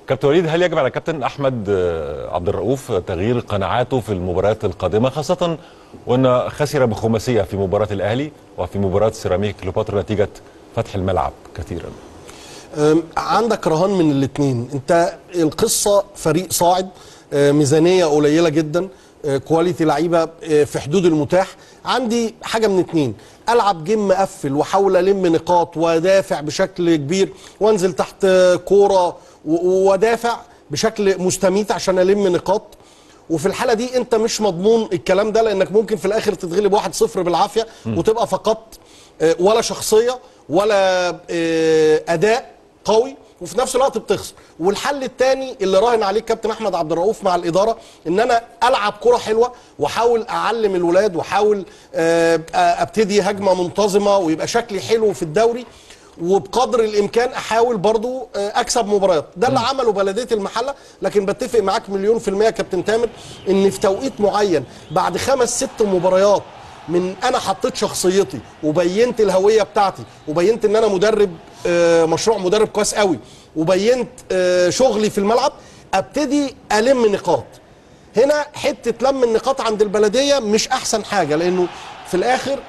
كابتن وليد هل يجب على كابتن احمد آه، عبد الرؤوف تغيير قناعاته في المباريات القادمه خاصه وان خسر بخماسيه في مباراه الاهلي وفي مباراه سيراميك كليوباترا نتيجه فتح الملعب كثيرا أم، عندك رهان من الاثنين انت القصه فريق صاعد أه، ميزانيه قليله جدا أه، كواليتي لعيبه أه، في حدود المتاح عندي حاجه من اتنين العب جيم مقفل واحاول الم نقاط وادافع بشكل كبير وانزل تحت أه، كوره و- وادافع بشكل مستميت عشان الم نقاط وفي الحاله دي انت مش مضمون الكلام ده لانك ممكن في الاخر تتغلب 1-0 بالعافيه وتبقى فقدت آه، ولا شخصيه ولا آه، اداء قوي وفي نفس الوقت بتخسر والحل الثاني اللي راهن عليه كابتن احمد عبد الرؤوف مع الاداره ان انا العب كره حلوه واحاول اعلم الولاد واحاول آه، ابتدي هجمه منتظمه ويبقى شكلي حلو في الدوري وبقدر الامكان احاول برضو آه، اكسب مباريات ده اللي عمله بلديه المحله لكن بتفق معاك مليون في الميه يا كابتن تامر ان في توقيت معين بعد خمس ست مباريات من انا حطيت شخصيتي وبينت الهويه بتاعتي وبينت ان انا مدرب آه، مشروع مدرب كويس قوي وبينت آه، شغلي في الملعب ابتدي الم نقاط هنا حته لم النقاط عند البلديه مش احسن حاجه لانه في الاخر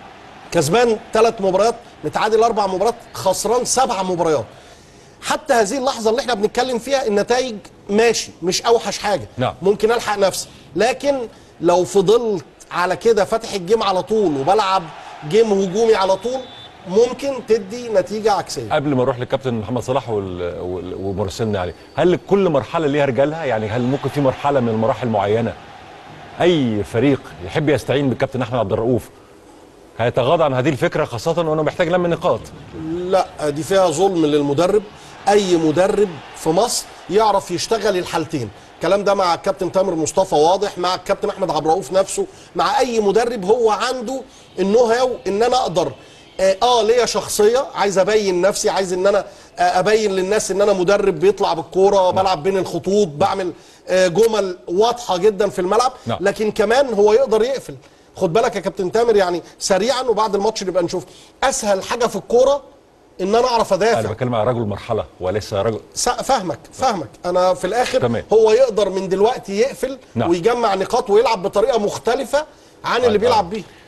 كسبان ثلاث مباريات متعادل اربع مباريات خسران سبع مباريات حتى هذه اللحظه اللي احنا بنتكلم فيها النتائج ماشي مش اوحش حاجه نعم. ممكن الحق نفسي لكن لو فضلت على كده فاتح الجيم على طول وبلعب جيم هجومي على طول ممكن تدي نتيجه عكسيه قبل ما نروح للكابتن محمد صلاح وال- وال- ومراسلنا عليه هل كل مرحله ليها رجالها يعني هل ممكن في مرحله من المراحل معينه اي فريق يحب يستعين بالكابتن احمد عبد الرؤوف هيتغاضى عن هذه الفكره خاصه وانه محتاج لم نقاط لا دي فيها ظلم للمدرب اي مدرب في مصر يعرف يشتغل الحالتين الكلام ده مع الكابتن تامر مصطفى واضح مع الكابتن احمد عبد الرؤوف نفسه مع اي مدرب هو عنده النو هاو ان انا اقدر اه, آه ليا شخصيه عايز ابين نفسي عايز ان انا آه ابين للناس ان انا مدرب بيطلع بالكوره بلعب بين الخطوط بعمل آه جمل واضحه جدا في الملعب نعم. لكن كمان هو يقدر يقفل خد بالك يا كابتن تامر يعني سريعا وبعد الماتش نبقى نشوف اسهل حاجه في الكوره ان انا اعرف انا ادافع بتكلم على رجل مرحله وليس رجل س- فاهمك فاهمك انا في الاخر تمام. هو يقدر من دلوقتي يقفل نعم. ويجمع نقاط ويلعب بطريقه مختلفه عن اللي آه. بيلعب بيه